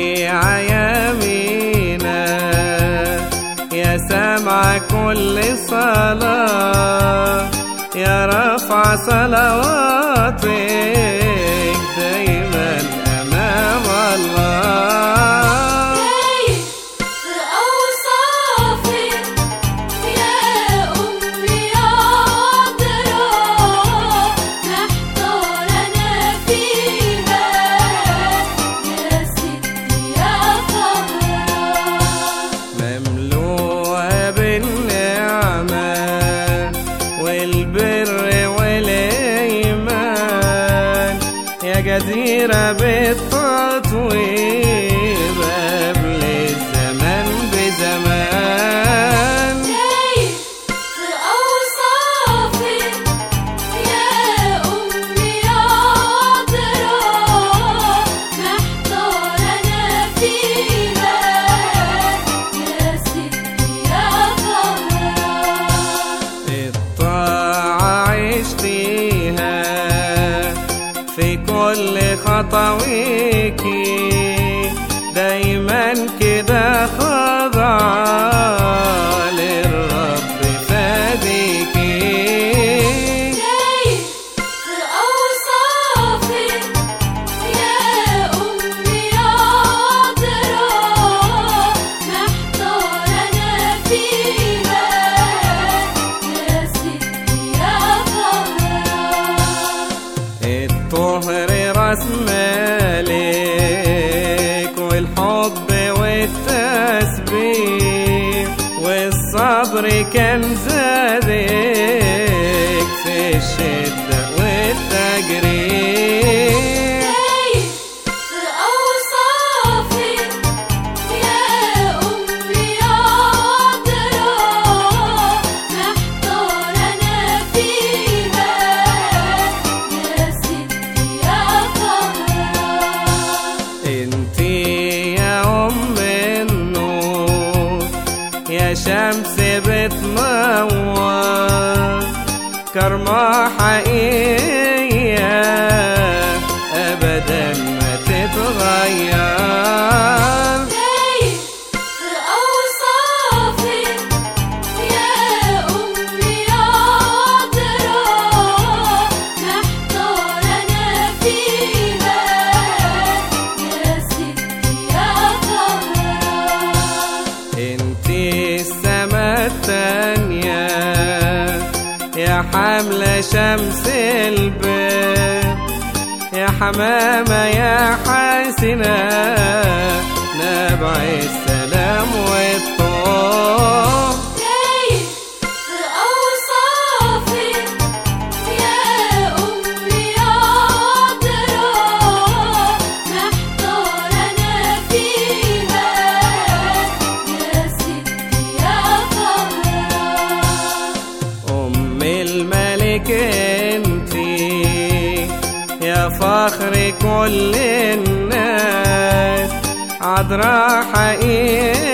شفيع يمينا يا سامع كل صلاة يا رفع صلواتك دايما أمام الله شايف في أوصافك يا أمي عذراء محتار أنا فيها يا ستي يا طهران مملوءة بالنعمة والبر والإيمان يا جديرة بالتطويب قبل الزمن بزمان شايف في أوصافك يا أمي عذراء محتار أنا فيها يا ستي يا طهران الطاعة عشتيها في كل خطويكي دايما كده خاضعة للرب فاديكي شايف في أوصافك يا أمي عذراء محتار أنا فيها يا ستي يا طهران الطهر راس مالك والحب والتسبيح والصبر كان زادك في الشدة والتجريح شايف في أوصافك يا أمي عذراء محتار أنا فيها يا ستي يا طهران انتي يا ام النور يا شمس بتنور كرمة حقيقية أبدا ما تتغير شايف في أوصافك يا أمي عذراء محتار أنا فيها يا ستي يا طهران انتي السما التانية يا حملة شمس البيت يا حمامة يا حسنة نبع السلام والطهر شايف في أوصافك يا أمي عذراء محتار أنا فيها يا ستي يا طهران أم الملك انتي يا فخر كل الناس عذراء حقيقية